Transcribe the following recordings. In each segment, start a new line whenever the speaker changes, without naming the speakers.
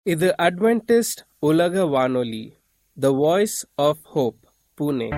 இது அட்வென்டிஸ்ட் உலக வானொலி the voice of hope Pune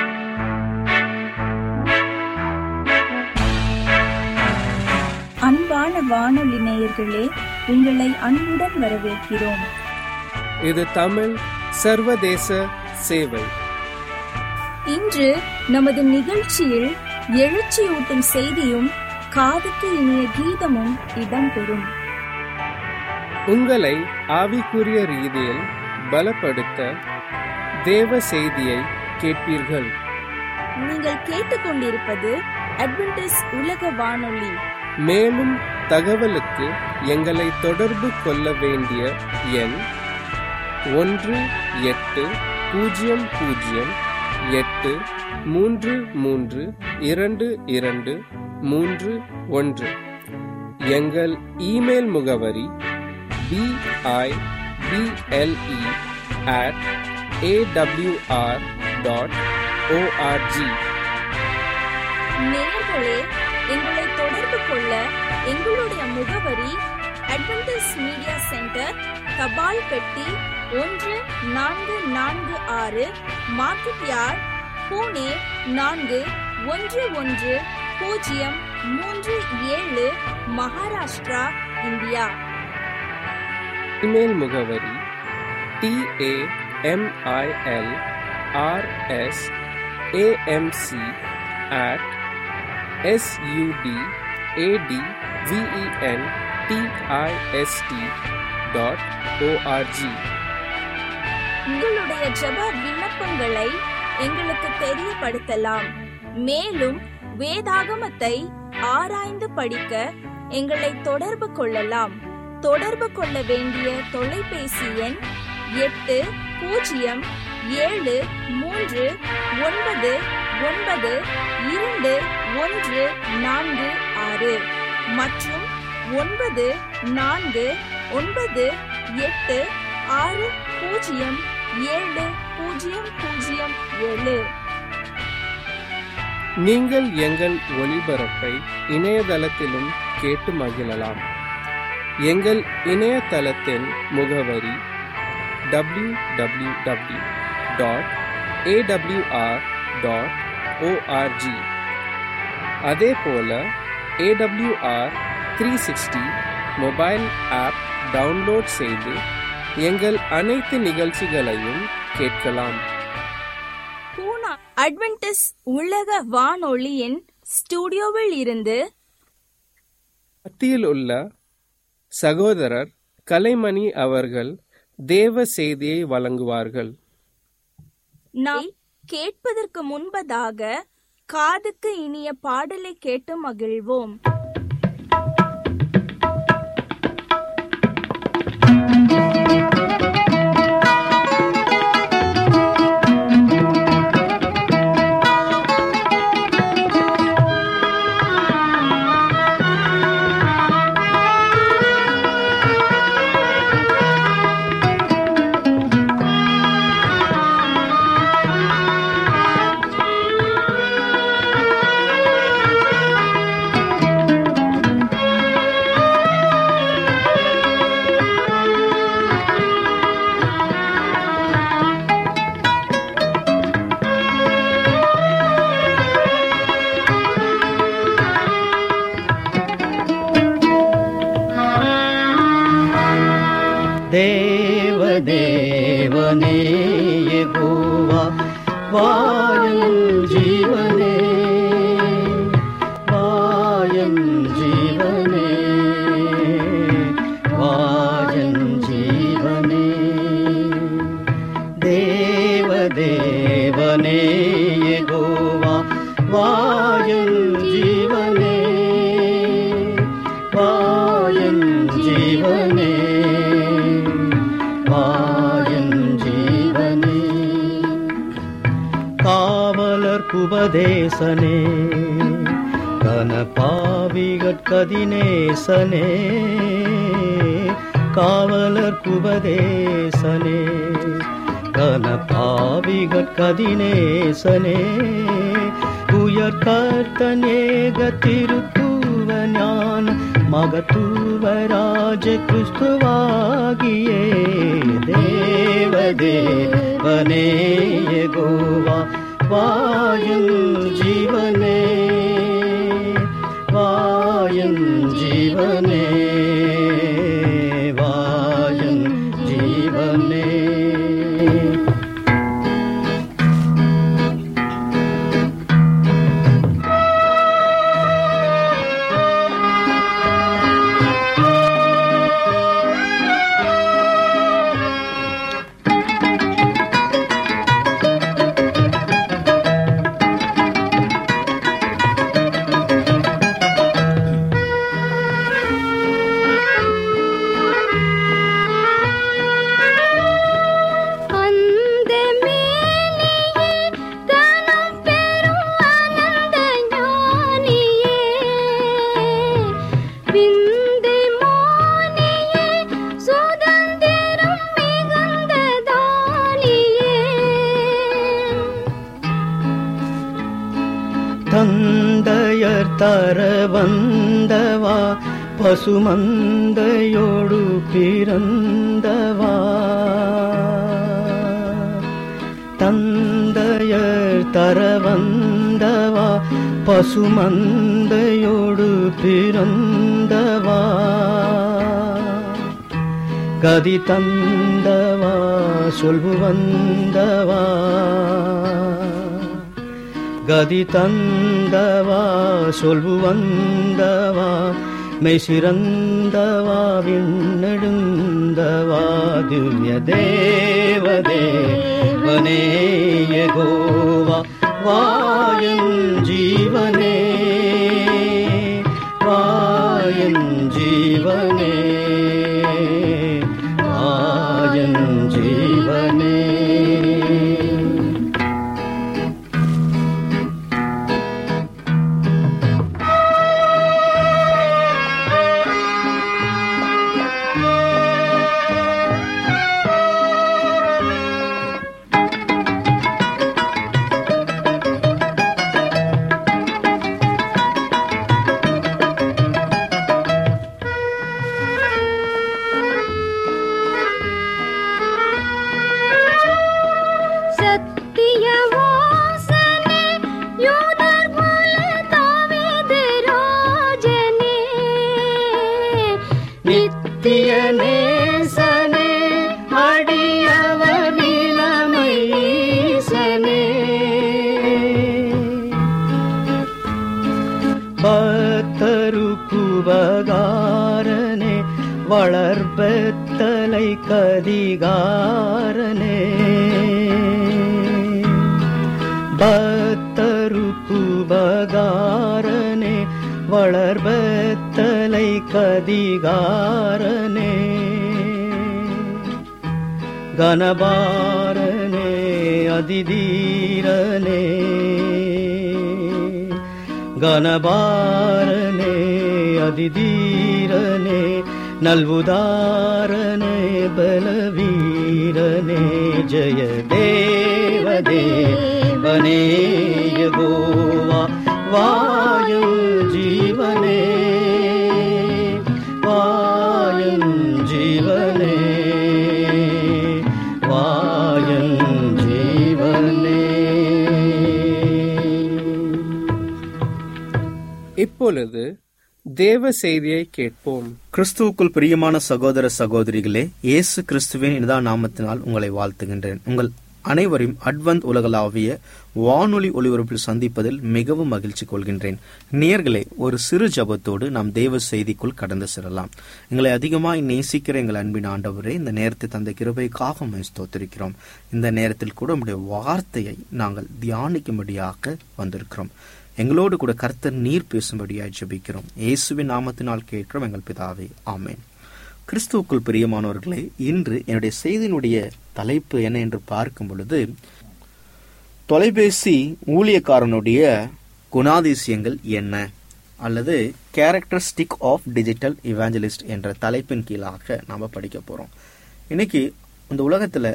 அன்பான வானொலி நேயர்களே உங்களை அன்புடன் வரவேற்கிறோம்
இது தமிழ் சர்வதேச சேவை
இன்று நமது நிகழ்ச்சியில் எழுச்சியூட்டும் செய்தியும் காதுக்கு இனிய கீதமும் இடம்பெறும்
உங்களை ஆவிக்குரிய ரீதியில் பலப்படுத்த தேவ செய்தியை கேட்பீர்கள்
நீங்கள் கேட்டுக்கொண்டிருப்பது அட்வென்டிஸ் உலக வானொலி
மேலும் தகவலுக்கு எங்களை தொடர்பு கொள்ள வேண்டிய எண் ஒன்று எட்டு பூஜ்ஜியம் பூஜ்ஜியம் எட்டு மூன்று மூன்று இரண்டு இரண்டு மூன்று ஒன்று எங்கள் இமெயில் முகவரி BIBLE at AWR dot ORG
நேயர்களே எங்களை தொடர்பு கொள்ள எங்களுடைய முகவரி அட்வென்டிஸ் மீடியா சென்டர் தபால் பெட்டி ஒன்று நான்கு நான்கு ஆறு மார்க்கெட் யார்ட் பூனே நான்கு ஒன்று ஒன்று பூஜ்ஜியம் மூன்று ஏழு மகாராஷ்டிரா இந்தியா
இமெயில் முகவரி TAMIL RS AMC at SUD AT VEN DIST dot ORG
உங்களுடைய ஜெப விண்ணப்பங்களை எங்களுக்கு தெரியப்படுத்தலாம் மேலும் வேதாகமத்தை ஆராய்ந்து படிக்க எங்களை தொடர்பு கொள்ளலாம் தொடர்பு கொள்ள வேண்டிய தொலைபேசி எண் எட்டு பூஜ்ஜியம் ஏழு மூன்று ஒன்பது ஒன்பது இரண்டு ஒன்று நான்கு ஆறு மற்றும் ஒன்பது நான்கு ஒன்பது எட்டு ஆறு பூஜ்ஜியம் ஏழு பூஜ்ஜியம் பூஜ்ஜியம் ஏழு
நீங்கள் எங்கள் ஒளிபரப்பை இணையதளத்திலும் கேட்டு மகிழலாம் எங்கள் இணையதளத்தின் முகவரி W W W dot AWR dot ORG அதே போல AWR three sixty mobile app download செய்து எங்கள் அனைத்து நிகழ்ச்சிகளையும் கேட்கலாம்
பூனா அட்வென்டிஸ் உலக வானொலியின் ஸ்டுடியோவில் இருந்து
மத்தியில் உள்ள சகோதரர் கலைமணி அவர்கள் தேவ செய்தியை வழங்குவார்கள்
நாம் கேட்பதற்கு முன்பதாக காதுக்கு இனிய பாடலை கேட்டு மகிழ்வோம்
தேவதேவனே யெகோவா வாயன் ஜீவனே வாயன் ஜீவனே வாயன் ஜீவனே தேவதேவனே யெகோவா வாயன் ஜீவனே வாயன் ஜீவனே வாயன் ஜீவனே காவலர் குபதேசனே கனபாவிகற்கதினேசனே காவலர் குபதேசனே கனபாவிகற்கதினேசனே உயர் கர்த்தனேக திருத்துவ ஞான மகத்துவராஜ கிறிஸ்துவாகியே தேவதேவனே யெகோவா வாயும் ஜீவனே வாயும் ஜீவனே வாயும் ஜீவனே
அந்த மேனியே கனம் பெறும் ஆனந்த ஞானியே விந்து மோனியே சுதந்திரம் மிகுந்த தானியே
தந்தையர் தர வந்தவா பசுமந்தையோடு பிறந்தவா தந்தையர் தர வந்தவா பசுமந்தையோடு பிறந்தவா கதி தந்தவா சொல்வு வந்தவா கதி தந்தவா சொல்வு வந்தவா மெய் சிறந்தவா விண்ணெடுந்தவா திவ்ய தேவதே வனேயகோவா வாயன் ஜீவனே வாயன் ஜீவனே வாயன் ஜீவனே
சத்திய வாசனே யூதர் குல தாவீது ராஜனே
நித்திய நேசனே அடியவர் நிலைமை ஈசனே பக்தருக்குபகாரனே வளர்பத்தலை கதிகாரனே பக்தருக்குபகாரனே வளர்பத்தலை கதிகாரனே கனபாரனே அதிதீரனே கனபாரனே அதிதீரனே நல்வுதாரனே பலவீரனே ஜய தேவதேவனே யகோவா வாயு ஜீவனே வாயன் ஜீவனே வாயன் ஜீவனே
இப்பொழுது தேவ செய்தியை கேட்போம்
கிறிஸ்துவுக்குள் பிரியமான சகோதர சகோதரிகளே இயேசு கிறிஸ்துவின் இனிதா நாமத்தினால் உங்களை வாழ்த்துகின்றேன் உங்கள் அனைவரையும் அட்வந்த் உலகளாவிய வானொலி ஒளிபரப்பில் சந்திப்பதில் மிகவும் மகிழ்ச்சி கொள்கின்றேன் நேயர்களே ஒரு சிறு ஜபத்தோடு நாம் தேவ செய்திக்குள் கடந்து செல்லலாம் எங்களை அதிகமாய் நேசிக்கிற எங்கள் அன்பின் ஆண்டவரே இந்த நேரத்தை தந்த கிருபைக்காக உம்மை ஸ்தோத்திரிக்கிறோம் இந்த நேரத்தில் கூட உம்முடைய வார்த்தையை நாங்கள் தியானிக்கும்படியாக வந்திருக்கிறோம் எங்களோடு கூட கர்த்தர் நீர் பேசும்படியாய் ஜெபிக்கிறோம் இயேசுவின் நாமத்தினால் கேட்கிறோம் எங்கள் பிதாவே ஆமென் கிறிஸ்துவுக்குள் பிரியமானவர்களே இன்று என்னுடைய செய்தியினுடைய தலைப்பு என்ன என்று பார்க்கும் பொழுது தொலைபேசி ஊழியக்காரனுடைய குணாதிசயங்கள் என்ன அல்லது கேரக்டரிஸ்டிக் ஆஃப் டிஜிட்டல் இவாஞ்சலிஸ்ட் என்ற தலைப்பின் கீழாக நாம படிக்க போறோம் இன்னைக்கு இந்த உலகத்துல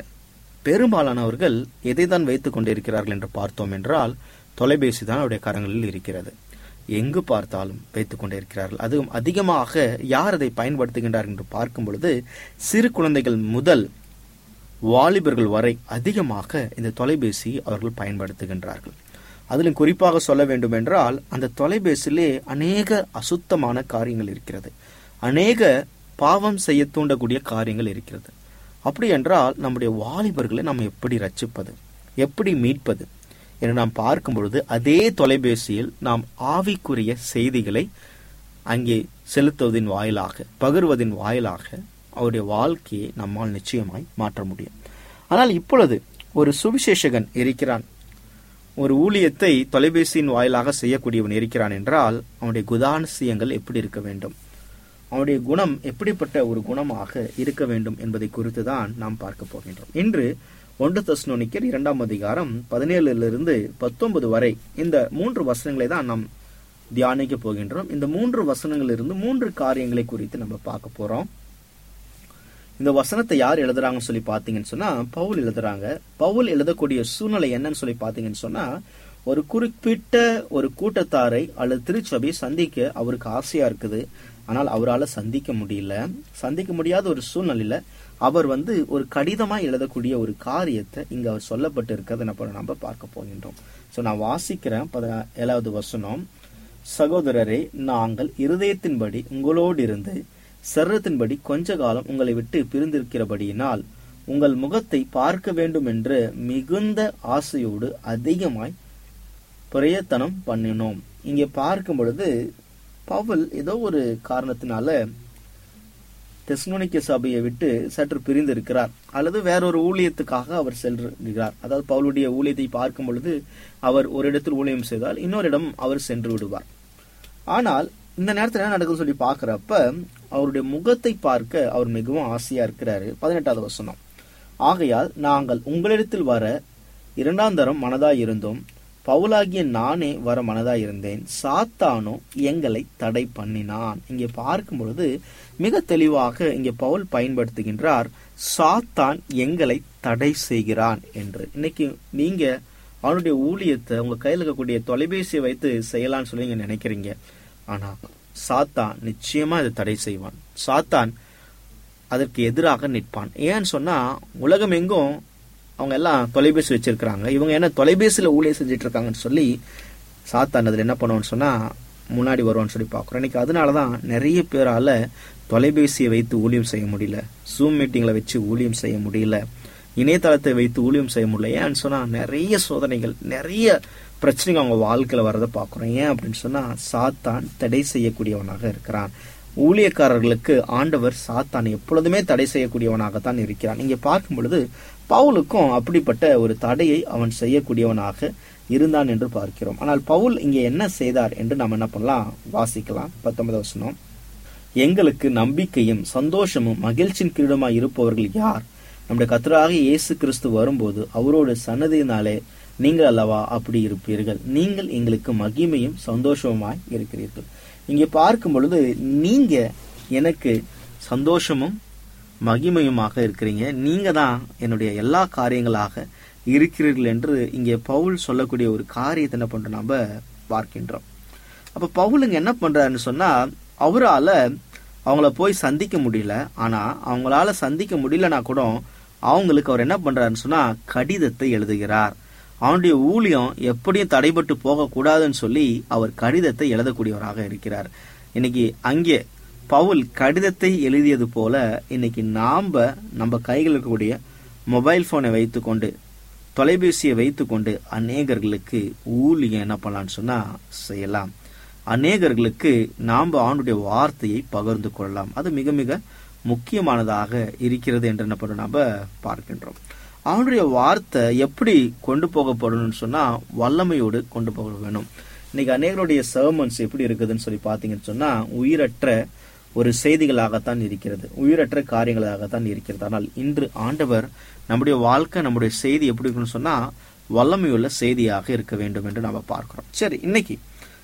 பெரும்பாலானவர்கள் எதை தான் வைத்துக் கொண்டிருக்கிறார்கள் என்று பார்த்தோம் என்றால் தொலைபேசி தான் அவருடைய கரங்களில் இருக்கிறது எங்கு பார்த்தாலும் வைத்துக் கொண்டிருக்கிறார்கள் அதுவும் அதிகமாக யார் அதை பயன்படுத்துகின்றார் என்று பார்க்கும் பொழுது சிறு குழந்தைகள் முதல் வாலிபர்கள் வரை அதிகமாக இந்த தொலைபேசி அவர்கள் பயன்படுத்துகின்றார்கள் அதிலும் குறிப்பாக சொல்ல வேண்டும் என்றால் அந்த தொலைபேசியிலே அநேக அசுத்தமான காரியங்கள் இருக்கிறது அநேக பாவம் செய்ய தூண்டக்கூடிய காரியங்கள் இருக்கிறது அப்படி என்றால் நம்முடைய வாலிபர்களை நாம் எப்படி ரட்சிப்பது எப்படி மீட்பது என்று நாம் பார்க்கும் பொழுது அதே தொலைபேசியில் நாம் ஆவிக்குரிய செய்திகளை அங்கே செலுத்துவதின் வாயிலாக பகிர்வதின் வாயிலாக அவருடைய வாழ்க்கையை நம்மால் நிச்சயமாய் மாற்ற முடியும் ஆனால் இப்பொழுது ஒரு சுவிசேஷகன் இருக்கிறான் ஒரு ஊழியத்தை தொலைபேசியின் வாயிலாக செய்யக்கூடியவன் இருக்கிறான் என்றால் அவனுடைய குதானசியங்கள் எப்படி இருக்க வேண்டும் அவனுடைய குணம் எப்படிப்பட்ட ஒரு குணமாக இருக்க வேண்டும் என்பதை குறித்து தான் நாம் பார்க்க போகின்றோம் இன்று ஒன்று தஸ்னோனிக்கர் இரண்டாம் அதிகாரம் பதினேழுலிருந்து பத்தொன்பது வரை இந்த மூன்று வசனங்களை தான் நாம் தியானிக்க போகின்றோம் இந்த மூன்று வசனங்களிலிருந்து மூன்று காரியங்களை குறித்து நம்ம பார்க்க போறோம் இந்த வசனத்தை யார் எழுதுறாங்கன்னு சொல்லி பாத்தீங்கன்னு சொன்னா பவுல் எழுதுறாங்க பவுல் எழுதக்கூடிய சூழ்நிலை என்னன்னு சொல்லி பாத்தீங்கன்னு சொன்னா ஒரு குறிப்பிட்ட ஒரு கூட்டத்தாரை அல்லது திருச்சபையை சந்திக்க அவருக்கு ஆசையா இருக்குது ஆனால் அவரால் சந்திக்க முடியல சந்திக்க முடியாத ஒரு சூழ்நிலையில அவர் வந்து ஒரு கடிதமா எழுதக்கூடிய ஒரு காரியத்தை இங்க அவர் சொல்லப்பட்டு இருக்கிறத நம்ம நம்ம பார்க்க போகின்றோம் சோ நான் வாசிக்கிறேன் பத- ஏழாவது வசனம் சகோதரரே நாங்கள் இருதயத்தின்படி உங்களோடு இருந்து சரீரத்தின்படி கொஞ்ச காலம் உங்களை விட்டு பிரிந்திருக்கிறபடியினால் உங்கள் முகத்தை பார்க்க வேண்டும் என்று மிகுந்த ஆசையோடு அதிகமாய் பிரயத்தனம் பண்ணினோம் இங்கே பார்க்கும் பொழுது பவுல் ஏதோ ஒரு காரணத்தினால தெஸ்னோனிக்க சபையை விட்டு சற்று பிரிந்திருக்கிறார் அல்லது வேறொரு ஊழியத்துக்காக அவர் சென்றுகிறார் அதாவது பவுலுடைய ஊழியத்தை பார்க்கும் பொழுது அவர் ஒரு இடத்தில் ஊழியம் செய்தால் இன்னொரு இடம் அவர் சென்று விடுவார் ஆனால் இந்த நேரத்தில் என்ன நடக்குதுன்னு சொல்லி பார்க்கறப்ப அவருடைய முகத்தை பார்க்க அவர் மிகவும் ஆசையா இருக்கிறாரு பதினெட்டாவது வசனம் ஆகையால் நாங்கள் உங்களிடத்தில் வர இரண்டாம் தரம் மனதாய் இருந்தோம் பவுலாகிய நானே வர மனதாய் இருந்தேன் சாத்தானோ எங்களை தடை பண்ணினான் இங்கே பார்க்கும் பொழுது மிக தெளிவாக இங்கே பவுல் பயன்படுத்துகின்றார் சாத்தான் எங்களை தடை செய்கிறான் என்று இன்னைக்கு நீங்க அவனுடைய ஊழியத்தை உங்க கையில் இருக்கக்கூடிய தொலைபேசியை வைத்து செய்யலாம்னு சொல்லி நீங்க நினைக்கிறீங்க ஆனா சாத்தான் நிச்சயமா இதை தடை செய்வான் சாத்தான் அதற்கு எதிராக நிற்பான் ஏன்னு சொன்னா உலகம் எங்கும் அவங்க எல்லாம் தொலைபேசி வச்சிருக்கிறாங்க இவங்க என்ன தொலைபேசியில ஊழியம் செஞ்சுட்டு இருக்காங்கன்னு சொல்லி சாத்தான் அதுல என்ன பண்ணுவோம்னு சொன்னா முன்னாடி வருவான்னு சொல்லி பார்க்குறோம் இன்னைக்கு அதனாலதான் நிறைய பேரால தொலைபேசியை வைத்து ஊழியம் செய்ய முடியல ஜூம் மீட்டிங்ல வச்சு ஊழியம் செய்ய முடியல இணையதளத்தை வைத்து ஊழியம் செய்ய முடியல ஏன்னு சொன்னா நிறைய சோதனைகள் நிறைய பிரச்சனைகள் அவங்க வாழ்க்கையில வரதை பார்க்குறோம் ஏன் அப்படின்னு சொன்னா சாத்தான் தடை செய்யக்கூடியவனாக இருக்கிறான் ஊழியக்காரர்களுக்கு ஆண்டவர் சாத்தான் எப்பொழுதுமே தடை செய்யக்கூடியவனாகத்தான் இருக்கிறான் இங்கே பார்க்கும் பொழுது பவுலுக்கும் அப்படிப்பட்ட ஒரு தடையை அவன் செய்யக்கூடியவனாக இருந்தான் என்று பார்க்கிறோம் ஆனால் பவுல் இங்கே என்ன செய்தார் என்று நாம் என்ன பண்ணலாம் வாசிக்கலாம் பத்தொன்பது வசனம் எங்களுக்கு நம்பிக்கையும் சந்தோஷமும் மகிழ்ச்சியின் கிரீடமாய் இருப்பவர்கள் யார் நம்முடைய கத்தராக இயேசு கிறிஸ்து வரும்போது அவரோட சன்னதியினாலே நீங்கள் அல்லவா அப்படி இருப்பீர்கள் நீங்கள் எங்களுக்கு மகிமையும் சந்தோஷமுமாய் இருக்கிறீர்கள் இங்கே பார்க்கும் பொழுது நீங்க எனக்கு சந்தோஷமும் மகிமையுமாக இருக்கிறீங்க நீங்க தான் என்னுடைய எல்லா காரியங்களாக இருக்கிறீர்கள் என்று இங்கே பவுல் சொல்லக்கூடிய ஒரு காரியத்தை என்ன பண்றோம் நாம பார்க்கின்றோம் அப்ப பவுலுங்க என்ன பண்றாருன்னு சொன்னா அவரால அவங்கள போய் சந்திக்க முடியல ஆனா அவங்களால சந்திக்க முடியலனா கூட அவங்களுக்கு அவர் என்ன பண்றாருன்னு சொன்னா கடிதத்தை எழுதுகிறார் அவனுடைய ஊழியம் எப்படியும் தடைபட்டு போக கூடாதுன்னு சொல்லி அவர் கடிதத்தை எழுதக்கூடியவராக இருக்கிறார் இன்னைக்கு அங்கே பவுல் கடிதத்தை எழுதியது போல இன்னைக்கு நாம நம்ம கையில் இருக்கக்கூடிய மொபைல் போனை வைத்துக்கொண்டு தொலைபேசியை வைத்துக்கொண்டு அநேகர்களுக்கு ஊழியம் என்ன பண்ணலாம்னு சொன்னா செய்யலாம் அநேகர்களுக்கு நாம் ஆண்டுடைய வார்த்தையை பகிர்ந்து கொள்ளலாம் அது மிக மிக முக்கியமானதாக இருக்கிறது என்று என்ன பண்ண நாம பார்க்கின்றோம் அவனுடைய வார்த்தை எப்படி கொண்டு போகப்படணும்னு சொன்னா வல்லமையோடு கொண்டு போக வேணும் இன்னைக்கு அநேகருடைய சர்மன்ஸ் எப்படி இருக்குதுன்னு சொல்லி பார்த்தீங்கன்னு சொன்னா உயிரற்ற ஒரு செய்திகளாகத்தான் இருக்கிறது உயிரற்ற காரியங்களாகத்தான் இருக்கிறது ஆனால் இன்று ஆண்டவர் நம்முடைய வாழ்க்கை நம்முடைய செய்தி எப்படி இருக்குன்னு சொன்னா வல்லமையுள்ள செய்தியாக இருக்க வேண்டும் என்று நாம பார்க்கிறோம் சரி இன்னைக்கு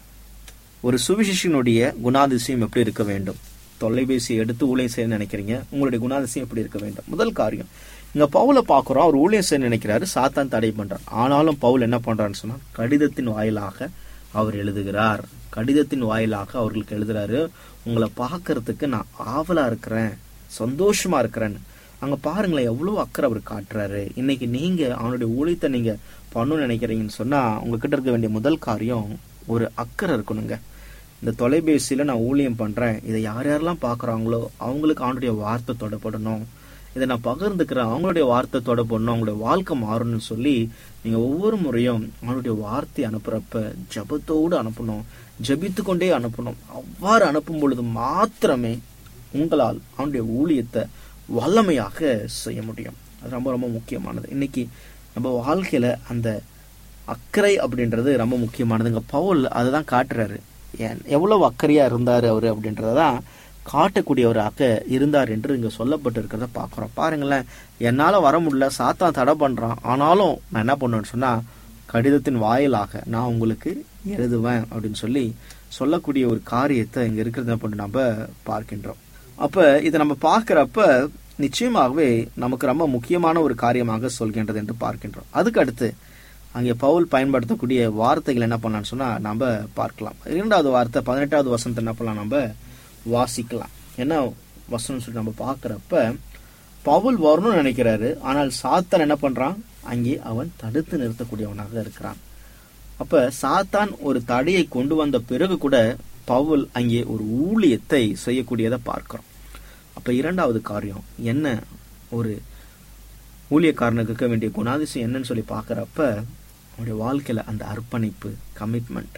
ஒரு சுவிசேஷனுடைய குணாதிசயம் எப்படி இருக்க வேண்டும் தொலைபேசி எடுத்து ஊழியம் செய்ய நினைக்கிறீங்க உங்களுடைய குணாதிசயம் எப்படி இருக்க வேண்டும் முதல் காரியம் இங்க பவுல பாக்குறோம் அவர் ஊழியம் செய்ய நினைக்கிறாரு சாத்தான் தடை பண்றார் ஆனாலும் பவுல் என்ன பண்றான்னு சொன்னா கடிதத்தின் வாயிலாக அவர் எழுதுகிறார் கடிதத்தின் வாயிலாக அவர்களுக்கு எழுதுறாரு உங்களை பார்க்கறதுக்கு நான் ஆவலா இருக்கிறேன் சந்தோஷமா இருக்கிறேன் அங்க பாருங்களேன் எவ்வளவு அக்கறை அவர் காட்டுறாரு இன்னைக்கு நீங்க அவனுடைய ஊழியத்தை நீங்க பண்ணணும்னு நினைக்கிறீங்கன்னு சொன்னா உங்ககிட்ட இருக்க வேண்டிய முதல் காரியம் ஒரு அக்கறை இருக்கணுங்க இந்த தொலைபேசியில நான் ஊழியம் பண்றேன் இதை யார் யாரெல்லாம் பாக்குறாங்களோ அவங்களுக்கு அவனுடைய வார்த்தை தொடப்படணும் இதை நான் பகிர்ந்துக்கிறேன் அவங்களுடைய வார்த்தை தொடப்படணும் அவங்களுடைய வாழ்க்கை மாறணும்னு சொல்லி நீங்க ஒவ்வொரு முறையும் அவனுடைய வார்த்தை அனுப்புறப்ப ஜபத்தோடு அனுப்பணும் ஜபித்து கொண்டே அனுப்பணும் அவ்வாறு அனுப்பும் பொழுது மாத்திரமே உங்களால் அவனுடைய ஊழியத்தை வல்லமையாக செய்ய முடியும் அது ரொம்ப ரொம்ப முக்கியமானது இன்னைக்கு நம்ம வாழ்க்கையில அந்த அக்கறை அப்படின்றது ரொம்ப முக்கியமானதுங்க பவுல் அதுதான் காட்டுறாரு ஏன் எவ்வளவு அக்கறையா இருந்தாரு அவரு அப்படின்றதான் காட்டக்கூடியவராக இருந்தார் என்று இங்க சொல்லப்பட்டு இருக்கிறத பாக்குறோம் பாருங்களேன் என்னால வர முடியல சாத்தான் தடை பண்றான் ஆனாலும் நான் என்ன பண்ணுவேன்னு சொன்னா கடிதத்தின் வாயிலாக நான் உங்களுக்கு எழுதுவேன் அப்படின்னு சொல்லி சொல்லக்கூடிய ஒரு காரியத்தை இங்க இருக்கிறத பண்ணி நம்ம பார்க்கின்றோம் அப்ப இதை நம்ம பார்க்கிறப்ப நிச்சயமாகவே நமக்கு ரொம்ப முக்கியமான ஒரு காரியமாக சொல்கின்றது என்று பார்க்கின்றோம் அதுக்கு அடுத்து அங்கே பவுல் பயன்படுத்தக்கூடிய வார்த்தைகள் என்ன பண்ணலாம்னு சொன்னா நம்ம பார்க்கலாம் இரண்டாவது வார்த்தை பதினெட்டாவது வசனத்தை என்ன பண்ணலாம் நம்ம வாசிக்கலாம் என்ன வசனம் சொல்லி நம்ம பார்க்கறப்ப பவுல் வரணும்னு நினைக்கிறாரு ஆனால் சாத்தான் என்ன பண்றான் அங்கே அவன் தடுத்து நிறுத்தக்கூடியவனாக இருக்கிறான் அப்ப சாத்தான் ஒரு தடையை கொண்டு வந்த பிறகு கூட பவுல் அங்கே ஒரு ஊழியத்தை செய்யக்கூடியதை பார்க்கிறோம் அப்ப இரண்டாவது காரியம் என்ன ஒரு ஊழியக்காரனுக்கு இருக்க வேண்டிய குணாதிசயம் என்னன்னு சொல்லி பார்க்கறப்ப அவனுடைய வாழ்க்கையில அந்த அர்ப்பணிப்பு கமிட்மெண்ட்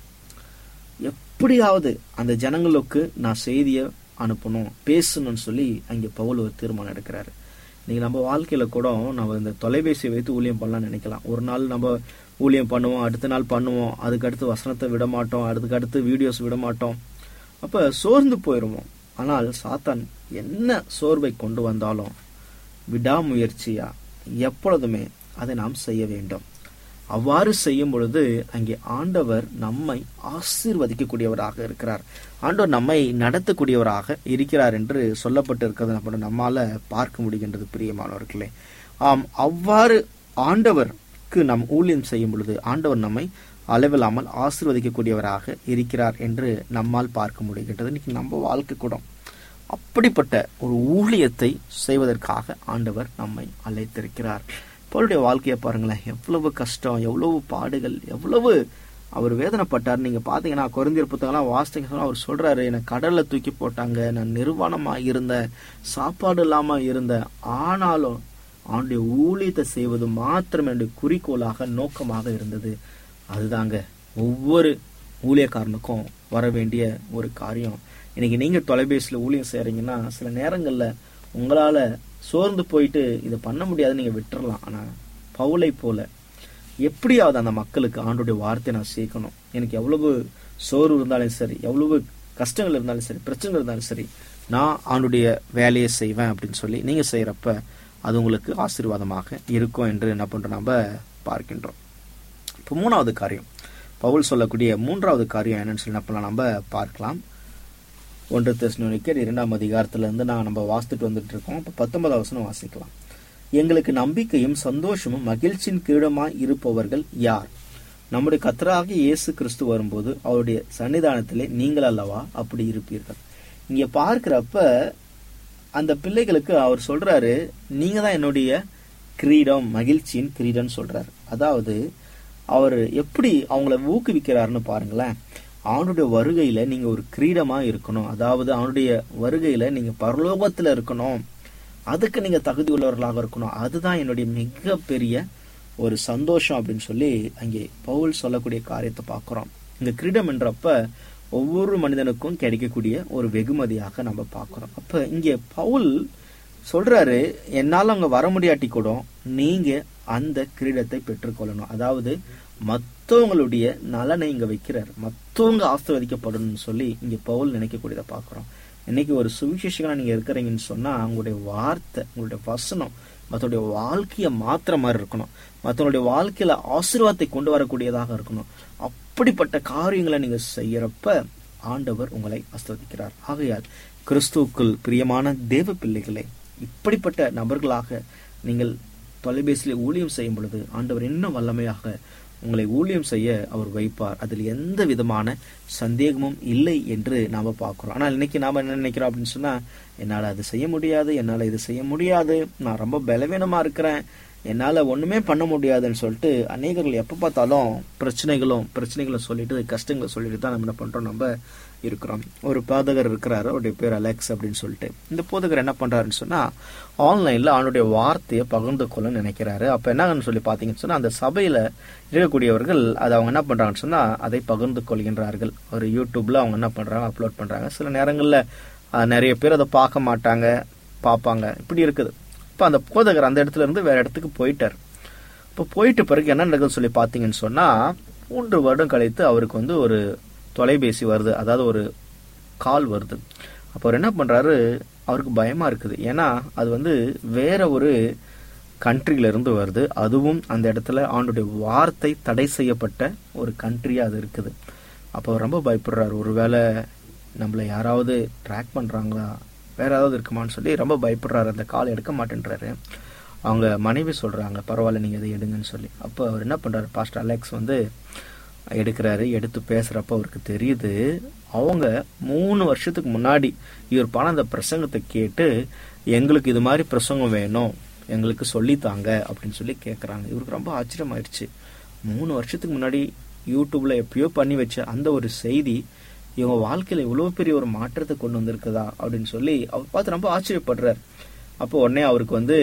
எப்படியாவது அந்த ஜனங்களுக்கு நான் செய்தியை அனுப்பணும் பேசணும்னு சொல்லி அங்கே பவுல் ஒரு தீர்மானம் எடுக்கிறாரு நீங்க நம்ம வாழ்க்கையில கூட நம்ம இந்த தொலைபேசியை வைத்து ஊழியம் பண்ணலாம்னு நினைக்கலாம் ஒரு நாள் நம்ம ஊழியம் பண்ணுவோம் அடுத்த நாள் பண்ணுவோம் அதுக்கு அடுத்து வசனத்தை விட மாட்டோம் அதுக்கு அடுத்து வீடியோஸ் விட மாட்டோம் அப்ப சோர்ந்து போயிருவோம் ஆனால் சாத்தான் என்ன சோர்வை கொண்டு வந்தாலும் விடாமுயற்சியா எப்பொழுதுமே அதை நாம் செய்ய வேண்டும் அவ்வாறு செய்யும் பொழுது அங்கே ஆண்டவர் நம்மை ஆசீர்வதிக்கக்கூடியவராக இருக்கிறார் ஆண்டவர் நம்மை நடத்தக்கூடியவராக இருக்கிறார் என்று சொல்லப்பட்டு இருக்கிறது நம்ம நம்மால பார்க்க முடிகின்றது பிரியமானவர்களே ஆம் அவ்வாறு ஆண்டவருக்கு நாம் ஊழியம் செய்யும் பொழுது ஆண்டவர் நம்மை அளவில்லாமல் ஆசீர்வதிக்கக்கூடியவராக இருக்கிறார் என்று நம்மால் பார்க்க முடிகின்றது இன்னைக்கு நம்ம வாழ்க்கை கூட அப்படிப்பட்ட ஒரு ஊழியத்தை செய்வதற்காக ஆண்டவர் நம்மை அழைத்திருக்கிறார் பவுலுடைய வாழ்க்கையை பாருங்களேன் எவ்வளவு கஷ்டம் எவ்வளவு பாடுகள் எவ்வளவு அவர் வேதனைப்பட்டார் நீங்க பாத்தீங்கன்னா குறைந்தியர் புத்தகம்லாம் வாசித்தீங்க சொன்னா அவர் சொல்றாரு என்னை கடல்ல தூக்கி போட்டாங்க நான் நிர்வாணமா இருந்தேன் சாப்பாடு இல்லாம இருந்தேன் ஆனாலும் அவனுடைய ஊழியத்தை செய்வது மாத்திரம் என்னுடைய குறிக்கோளாக நோக்கமாக இருந்தது அதுதாங்க ஒவ்வொரு ஊழியக்காரனுக்கும் வர வேண்டிய ஒரு காரியம் இன்னைக்கு நீங்க தொலைபேசியில ஊழியம் செய்றீங்கன்னா சில நேரங்கள்ல உங்களால சோர்ந்து போயிட்டு இதை பண்ண முடியாது நீங்க விட்டுறலாம் ஆனா பவுலை போல எப்படியாவது அந்த மக்களுக்கு ஆண்டுடைய வார்த்தை நான் சேர்க்கணும் எனக்கு எவ்வளவு சோர்வு இருந்தாலும் சரி எவ்வளவு கஷ்டங்கள் இருந்தாலும் சரி பிரச்சனைகள் இருந்தாலும் சரி நான் ஆண்டுடைய வேலையை செய்வேன் அப்படின்னு சொல்லி நீங்க செய்யறப்ப அது உங்களுக்கு ஆசீர்வாதமாக இருக்கும் என்று என்ன பண்றோம் நம்ம பார்க்கின்றோம் இப்போ மூணாவது காரியம் பவுல் சொல்லக்கூடிய மூன்றாவது காரியம் என்னன்னு சொல்லி என்ன பண்ணலாம் நம்ம பார்க்கலாம் ஒன்று தெஸ்னோனிக்கர் இரண்டாம் அதிகாரத்துல இருந்து நான் நம்ம வாசித்துட்டு வந்துட்டு இருக்கோம் இப்போ பத்தொன்பதாவது வசனம் வாசிக்கலாம் எங்களுக்கு நம்பிக்கையும் சந்தோஷமும் மகிழ்ச்சியின் கீழமாய் இருப்பவர்கள் யார் நம்முடைய கத்தராகிய இயேசு கிறிஸ்து வரும்போது அவருடைய சன்னிதானத்திலே நீங்கள் அல்லவா அப்படி இருப்பீர்கள் இங்க பார்க்கிறப்ப அந்த பிள்ளைகளுக்கு அவர் சொல்றாரு நீங்க தான் என்னுடைய கிரீடம் மகிழ்ச்சியின் கிரீடம் சொல்றாரு அதாவது அவர் எப்படி அவங்கள ஊக்குவிக்கிறாருன்னு பாருங்களேன் அவனுடைய வருகையில நீங்க ஒரு கிரீடமா இருக்கணும் அதாவது அவனுடைய வருகையில நீங்க பரலோகத்துல இருக்கணும் அதுக்கு நீங்க தகுதி உள்ளவர்களாக இருக்கணும் அதுதான் என்னுடைய மிகப்பெரிய ஒரு சந்தோஷம் அப்படின்னு சொல்லி அங்கே பவுல் சொல்லக்கூடிய காரியத்தை பார்க்கிறோம் இந்த கிரீடம் என்றப்ப ஒவ்வொரு மனிதனுக்கும் கிடைக்கக்கூடிய ஒரு வெகுமதியாக நம்ம பார்க்கிறோம் அப்ப இங்கே பவுல் சொல்றாரு என்னால அங்க வர முடியாட்டி கூட நீங்க அந்த கிரீடத்தை பெற்றுக்கொள்ளணும் அதாவது மத்தவங்களுடைய நலனை இங்க வைக்கிறார் மத்தவங்க ஆசிர்வதிக்கப்படணும்னு சொல்லி இங்க பவுல் நினைக்கக்கூடியதை பார்க்கிறோம் இன்னைக்கு ஒரு சுவிசேஷகனா நீங்க இருக்கிறீங்கன்னு சொன்னா உங்களுடைய வார்த்தை உங்களுடைய வசனம் மற்றவருடைய வாழ்க்கையை மாத்திர மாதிரி இருக்கணும் மற்றவங்களுடைய வாழ்க்கையில ஆசீர்வாதத்தை கொண்டு வரக்கூடியதாக இருக்கணும் அப்படிப்பட்ட காரியங்களை நீங்க செய்யறப்ப ஆண்டவர் உங்களை ஆஸ்வதிக்கிறார் ஆகையால் கிறிஸ்துவுக்குள் பிரியமான தேவ பிள்ளைகளே இப்படிப்பட்ட நபர்களாக நீங்கள் தொலைபேசியில ஊழியம் செய்யும் பொழுது ஆண்டவர் இன்னும் வல்லமையாக உங்களை ஊழியம் செய்ய அவர் வைப்பார் அதில் எந்த விதமான சந்தேகமும் இல்லை என்று நாம பார்க்கிறோம் ஆனால் இன்னைக்கு நாம என்ன நினைக்கிறோம் அப்படின்னு சொன்னா என்னால் அது செய்ய முடியாது என்னால் இது செய்ய முடியாது நான் ரொம்ப பலவீனமா இருக்கிறேன் என்னால் ஒன்றுமே பண்ண முடியாதுன்னு சொல்லிட்டு அநேகர்கள் எப்போ பார்த்தாலும் பிரச்சனைகளும் பிரச்சனைகளும் சொல்லிட்டு கஷ்டங்களை சொல்லிட்டு தான் நம்ம என்ன பண்ணுறோம் நம்ம இருக்கிறோம் ஒரு போதகர் இருக்கிறாரு அவருடைய பேர் அலெக்ஸ் அப்படின்னு சொல்லிட்டு இந்த போதகர் என்ன பண்ணுறாருன்னு சொன்னால் ஆன்லைனில் அவனுடைய வார்த்தையை பகிர்ந்து கொள்ள நினைக்கிறாரு அப்போ என்னன்னு சொல்லி பார்த்தீங்கன்னு சொன்னால் அந்த சபையில் இருக்கக்கூடியவர்கள் அதை அவங்க என்ன பண்ணுறாங்கன்னு சொன்னால் அதை பகிர்ந்து கொள்கின்றார்கள் ஒரு யூடியூப்பில் அவங்க என்ன பண்ணுறாங்க அப்லோட் பண்ணுறாங்க சில நேரங்களில் நிறைய பேர் அதை பார்க்க மாட்டாங்க பார்ப்பாங்க இப்படி இருக்குது இப்போ அந்த போதகர் அந்த இடத்துல இருந்து வேற இடத்துக்கு போயிட்டார் இப்போ போயிட்ட பிறகு என்ன நடக்குதுன்னு சொல்லி பார்த்தீங்கன்னு சொன்னால் மூன்று வருடம் கழித்து அவருக்கு வந்து ஒரு தொலைபேசி வருது அதாவது ஒரு கால் வருது அப்போ அவர் என்ன பண்ணுறாரு அவருக்கு பயமாக இருக்குது ஏன்னா அது வந்து வேற ஒரு கண்ட்ரில இருந்து வருது அதுவும் அந்த இடத்துல ஆண்டுடைய வார்த்தை தடை செய்யப்பட்ட ஒரு கண்ட்ரியா அது இருக்குது அப்போ அவர் ரொம்ப பயப்படுறாரு ஒருவேளை நம்மளை யாராவது ட்ராக் பண்றாங்களா வேற ஏதாவது இருக்குமான்னு சொல்லி ரொம்ப பயப்படுறாரு அந்த கால் எடுக்க மாட்டேன்றாரு அவங்க மனைவி சொல்றாங்க பரவாயில்ல நீங்க இதை எடுங்கன்னு சொல்லி அப்போ அவர் என்ன பண்றாரு பாஸ்டர் அலெக்ஸ் வந்து எடுக்கிறாரு எடுத்து பேசுறப்ப அவருக்கு தெரியுது அவங்க மூணு வருஷத்துக்கு முன்னாடி இவர் பண்ண அந்த பிரசங்கத்தை கேட்டு எங்களுக்கு இது மாதிரி பிரசங்கம் வேணும் எங்களுக்கு சொல்லித்தாங்க அப்படின்னு சொல்லி கேட்குறாங்க இவருக்கு ரொம்ப ஆச்சரியமாயிடுச்சு மூணு வருஷத்துக்கு முன்னாடி யூடியூப்ல எப்பயோ பண்ணி வச்ச அந்த ஒரு செய்தி இவங்க வாழ்க்கையில இவ்வளவு பெரிய ஒரு மாற்றத்தை கொண்டு வந்திருக்குதா அப்படின்னு சொல்லி அவர் பார்த்து ரொம்ப ஆச்சரியப்படுறார் அப்போ உடனே அவருக்கு வந்து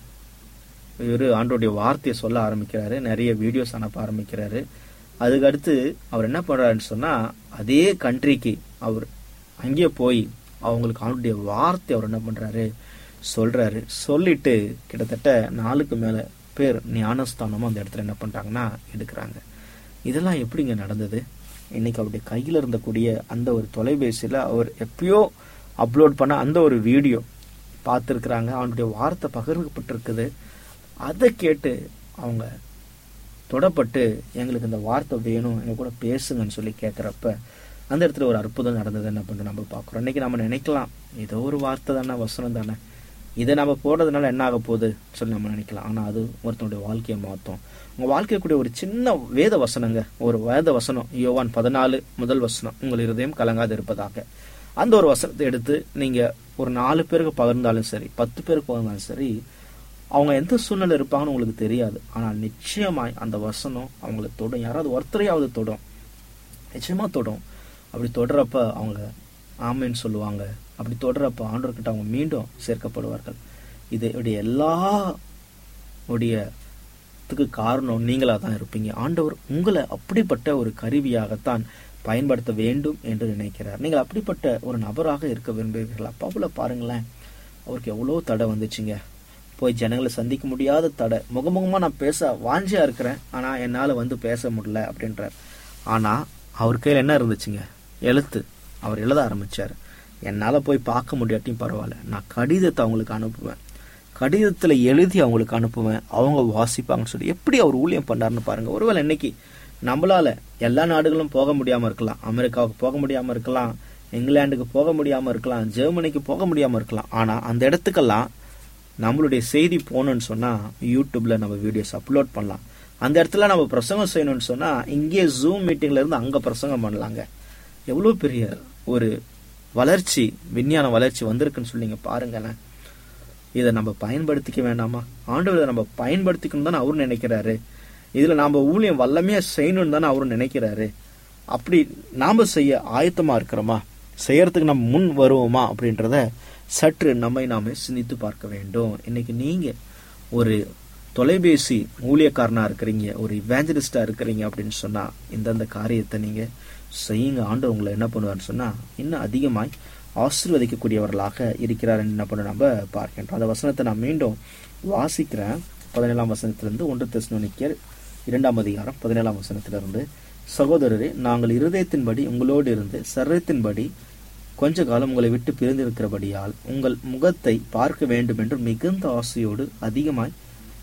இவர் ஆண்டோடைய வார்த்தையை சொல்ல ஆரம்பிக்கிறாரு நிறைய வீடியோஸ் அனுப்ப ஆரம்பிக்கிறாரு அதுக்கு அடுத்து அவர் என்ன பண்றாருன்னு சொன்னா அதே கண்ட்ரிக்கு அவர் அங்கேயே போய் அவங்களுக்கு ஆண்டுடைய வார்த்தை அவர் என்ன பண்றாரு சொல்றாரு சொல்லிட்டு கிட்டத்தட்ட நாலுக்கு மேல பேர் ஞானஸ்தானமும் அந்த இடத்துல என்ன பண்றாங்கன்னா எடுக்கிறாங்க இதெல்லாம் எப்படிங்க நடந்தது இன்னைக்கு அவருடைய கையில இருந்தக்கூடிய அந்த ஒரு தொலைபேசியில அவர் எப்பயோ அப்லோட் பண்ண அந்த ஒரு வீடியோ பார்த்துருக்குறாங்க அவனுடைய வார்த்தை பகிர்க்கப்பட்டிருக்குது அதை கேட்டு அவங்க தொடப்பட்டு எங்களுக்கு இந்த வார்த்தை வேணும் எங்க கூட பேசுங்கன்னு சொல்லி கேட்குறப்ப அந்த இடத்துல ஒரு அற்புதம் நடந்தது என்ன பண்ண நம்ம பார்க்குறோம் இன்னைக்கு நம்ம நினைக்கலாம் ஏதோ ஒரு வார்த்தை தானே வசனம் தானே இதை நம்ம போடுறதுனால என்ன ஆக போகுது சொல்லி நம்ம நினைக்கலாம் ஆனால் அது ஒருத்தனுடைய வாழ்க்கையை மாற்றும் உங்கள் வாழ்க்கையக்கூடிய ஒரு சின்ன வேத வசனங்க ஒரு வேத வசனம் யோவான் பதினாலு முதல் வசனம் உங்கள் இருதயம் கலங்காது இருப்பதாக அந்த ஒரு வசனத்தை எடுத்து நீங்கள் ஒரு நாலு பேருக்கு பகிர்ந்தாலும் சரி பத்து பேருக்கு பகிர்ந்தாலும் சரி அவங்க எந்த சூழ்நிலை இருப்பாங்கன்னு உங்களுக்கு தெரியாது ஆனால் நிச்சயமாய் அந்த வசனம் அவங்களை தொடும் யாராவது ஒருத்தரையாவது தொடும் நிச்சயமா தொடும் அப்படி தொடுறப்ப அவங்க ஆமைன்னு சொல்லுவாங்க அப்படி தொடுறப்ப ஆண்டவர்கிட்ட அவங்க மீண்டும் சேர்க்கப்படுவார்கள் இது இப்படி எல்லா உடைய த்துக்கு காரணம் நீங்களா தான் இருப்பீங்க ஆண்டவர் உங்களை அப்படிப்பட்ட ஒரு கருவியாகத்தான் பயன்படுத்த வேண்டும் என்று நினைக்கிறார் நீங்கள் அப்படிப்பட்ட ஒரு நபராக இருக்க விரும்புகிறீர்களா பவுல பாருங்களேன் அவருக்கு எவ்வளோ தடை வந்துச்சுங்க போய் ஜனங்களை சந்திக்க முடியாத தடை முகமுகமா நான் பேச வாஞ்சியா இருக்கிறேன் ஆனா என்னால வந்து பேச முடியல அப்படின்றார் ஆனா அவர் கையில் என்ன இருந்துச்சுங்க எழுத்து அவர் எழுத ஆரம்பிச்சார் என்னால போய் பார்க்க முடியாட்டியும் பரவாயில்ல நான் கடிதத்தை அவங்களுக்கு அனுப்புவேன் கடிதத்துல எழுதி அவங்களுக்கு அனுப்புவேன் அவங்க வாசிப்பாங்கன்னு சொல்லி எப்படி அவர் ஊழியம் பண்ணாருன்னு பாருங்க ஒருவேளை இன்னைக்கு நம்மளால எல்லா நாடுகளும் போக முடியாம இருக்கலாம் அமெரிக்காவுக்கு போக முடியாம இருக்கலாம் இங்கிலாந்துக்கு போக முடியாம இருக்கலாம் ஜெர்மனிக்கு போக முடியாம இருக்கலாம் ஆனா அந்த இடத்துக்கெல்லாம் நம்மளுடைய செய்தி போகணும்னு சொன்னா யூடியூப்ல நம்ம வீடியோஸ் அப்லோட் பண்ணலாம் அந்த இடத்துல நம்ம பிரசங்கம் செய்யணும்னு சொன்னா இங்கே ஜூம் மீட்டிங்ல இருந்து அங்க பிரசங்கம் பண்ணலாங்க எவ்வளவு பெரிய ஒரு வளர்ச்சி விஞ்ஞான வளர்ச்சி வந்திருக்குன்னு சொல்லி நீங்க பாருங்களேன் இதை நம்ம பயன்படுத்திக்க வேண்டாமா ஆண்டவர் இதை நம்ம பயன்படுத்திக்கணும் தானே அவரு நினைக்கிறாரு இதுல நாம ஊழியம் வல்லமையா செய்யணும்னு தானே அவரு நினைக்கிறாரு அப்படி நாம செய்ய ஆயத்தமா இருக்கிறோமா செய்யறதுக்கு நம்ம முன் வருவோமா அப்படின்றத சற்று நம்மை நாமே சிந்தித்து பார்க்க வேண்டும் இன்னைக்கு நீங்க ஒரு தொலைபேசி ஊழியக்காரனா இருக்கிறீங்க ஒரு இவேஞ்சலிஸ்டா இருக்கிறீங்க அப்படின்னு சொன்னா இந்தந்த காரியத்தை நீங்க செய்யுங்க ஆண்டு உங்களை என்ன பண்ணுவார்னு சொன்னா இன்னும் அதிகமாய் ஆசீர்வதிக்கக்கூடியவர்களாக இருக்கிறார் என்ன பண்ண நம்ம பார்க்கின்றோம் அந்த வசனத்தை நான் மீண்டும் வாசிக்கிறேன் பதினேழாம் வசனத்திலிருந்து ஒன்று தெஸ்னோனிக்கர் இரண்டாம் அதிகாரம் பதினேழாம் வசனத்திலிருந்து சகோதரரே நாங்கள் இருதயத்தின்படி உங்களோடு இருந்து சரீரத்தின்படி கொஞ்ச காலம் உங்களை விட்டு பிரிந்திருக்கிறபடியால் உங்கள் முகத்தை பார்க்க வேண்டும் என்று மிகுந்த ஆசையோடு அதிகமாய்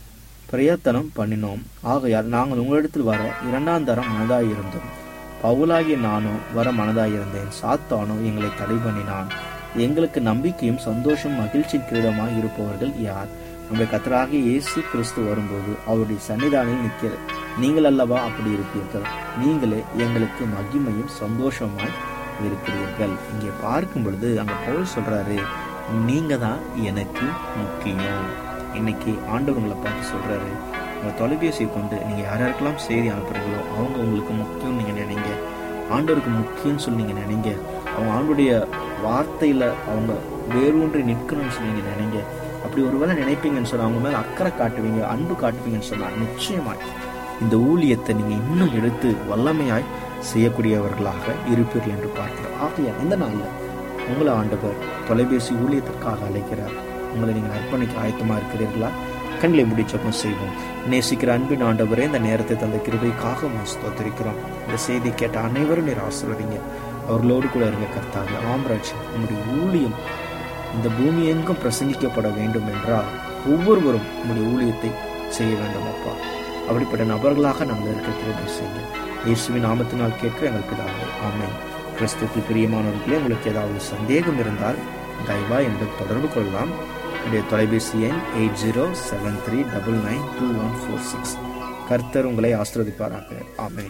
பிரயத்தனம் பண்ணினோம் ஆகையால் நாங்கள் உங்களிடத்தில் வர இரண்டாம் தரம் மனதாயிருந்தோம் பவுலாகிய நானோ வர மனதாயிருந்தேன் சாத்தானோ எங்களை தடை பண்ணினான் எங்களுக்கு நம்பிக்கையும் சந்தோஷம் மகிழ்ச்சி கிரீடமாய் இருப்பவர்கள் யார் நம்முடைய கத்தராகிய இயேசு கிறிஸ்து வரும்போது அவருடைய சன்னிதானில் நிற்கிற நீங்கள் அல்லவா அப்படி இருப்பீர்கள் நீங்களே எங்களுக்கு மகிமையும் சந்தோஷமாய் இருக்கிறீர்கள் இங்கே பார்க்கும் பொழுது அங்க பவுல் சொல்றாரு நீங்க தான் எனக்கு முக்கியம் இன்னைக்கு ஆண்டவர் உங்களை பார்த்து சொல்றாரு உங்க தொலைபேசியை கொண்டு நீங்க யார் யாருக்கெல்லாம் செய்தி அனுப்புறீங்களோ அவங்க உங்களுக்கு முக்கியம் நீங்க நினைங்க ஆண்டவருக்கு முக்கியம்னு சொல்லி நீங்க நினைங்க அவங்க ஆண்டுடைய வார்த்தையில அவங்க வேரூன்றி நிற்கணும்னு சொல்லி நீங்க நினைங்க அப்படி ஒருவேளை நினைப்பீங்கன்னு சொன்னா அவங்க மேல அக்கறை காட்டுவீங்க அன்பு காட்டுவீங்கன்னு சொன்னா நிச்சயமாய் இந்த ஊழியத்தை நீங்க இன்னும் எடுத்து வல்லமையாய் செய்யக்கூடியவர்களாக இருப்பீர்கள் என்று பார்க்கிறோம் ஆகையா இந்த நாள்ல உங்களை ஆண்டவர் தொலைபேசி ஊழியத்திற்காக அழைக்கிறார் உங்களை நீங்கள் அர்ப்பணிக்க ஆயத்தமா இருக்கிறீர்களா கண்களை முடிச்சப்பம் செய்வோம் நேசிக்கிற அன்பின் ஆண்டவரே இந்த நேரத்தை தந்த கிருபைக்காக உம்மை ஸ்தோத்திரிக்கிறோம் இந்த செய்தி கேட்ட அனைவரும் நீர் ஆசிர்வதிங்க அவர்களோடு கூட இருங்க கர்த்தாவே ஆம்ராஜ் உங்களுடைய ஊழியம் இந்த பூமி எங்கும் பிரசங்கிக்கப்பட வேண்டும் என்றால் ஒவ்வொருவரும் உங்களுடைய ஊழியத்தை செய்ய வேண்டும் அப்பா அப்படிப்பட்ட நபர்களாக நாங்கள் இருக்க கிருபை செய்யுங்க இயேசுவின் நாமத்தினால் கேட்க எங்கள் பிதாவே ஆமென் கிறிஸ்துக்கு பிரியமானவர்களே உங்களுக்கு ஏதாவது சந்தேகம் இருந்தால் தயவா என்பது தொடர்பு கொள்ளலாம் என்னுடைய தொலைபேசி எண் eight zero seven three double nine two one four six கர்த்தர் உங்களை ஆசிர்வதிப்பாராக ஆமென்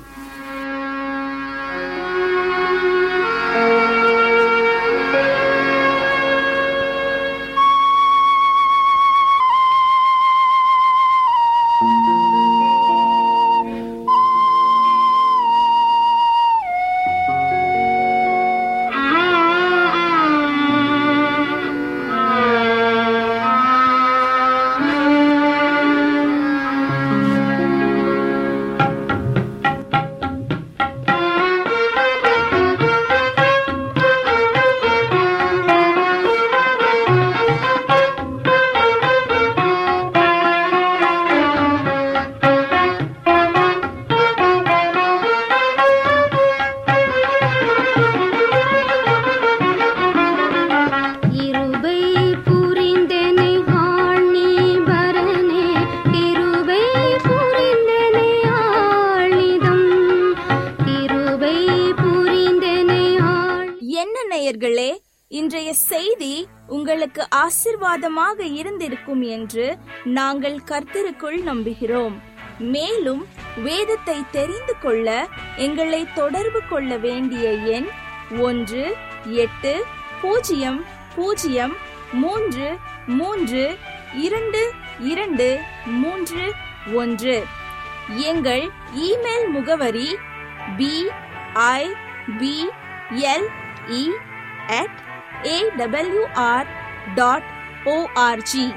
இருபை புரிந்தனை ஆழ்நீ பரனே இருபை புரிந்தனை ஆழ்நிதம் இருபை புரிந்தனை ஆழ்
என்ன நேயர்களே இன்றைய செய்தி உங்களுக்கு ஆசிர்வாதமாக இருந்திருக்கும் என்று நாங்கள் கர்த்தருக்குள் நம்புகிறோம் மேலும் வேதத்தை தெரிந்து கொள்ள எங்களை தொடர்பு கொள்ள வேண்டிய எண் ஒன்று எட்டு பூஜ்ஜியம் பூஜ்ஜியம் மூன்று மூன்று இரண்டு இரண்டு மூன்று ஒன்று எங்கள் இமெயில் முகவரி B I B L E at AWR dot ORG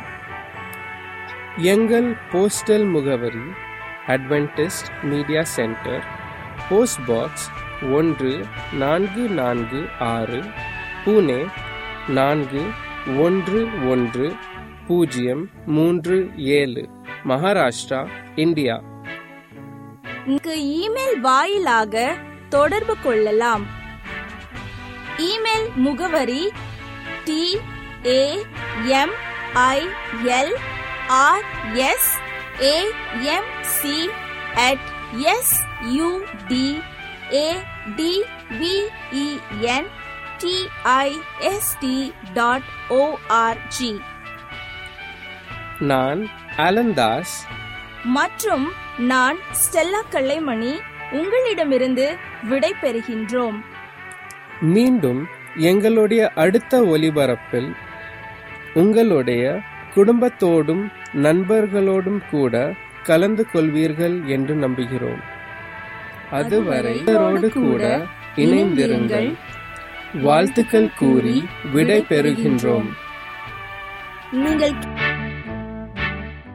எங்கள் போஸ்டல் முகவரி Adventist media centre post box ஒன்று நான்கு நான்கு ஆறு புனே நான்கு ஒன்று ஒன்று பூஜ்ஜியம் மூன்று ஏழு மகாராஷ்டிரா இந்தியா
இங்கு இமெயில் வாயிலாக தொடர்பு கொள்ளலாம் இமெயில் முகவரி T A M I L R S A M C at S U D A D V E N T I S T dot ORG
நான் அலந்தாஸ்
மற்றும் நான் ஸ்டெல்லா கல்லைமணி உங்களிடமிருந்து விடை பெறுகின்றோம்
மீண்டும் எங்களுடைய அடுத்த ஒலிபரப்பில் உங்களுடைய குடும்பத்தோடும் நண்பர்களோடும் கூட கலந்து கொள்வீர்கள் என்று நம்புகிறோம் அதுவரை இவரோடு கூட இணைந்திருங்கள் வாழ்த்துக்கள் கூறி விடை பெறுகின்றோம்
நீங்கள்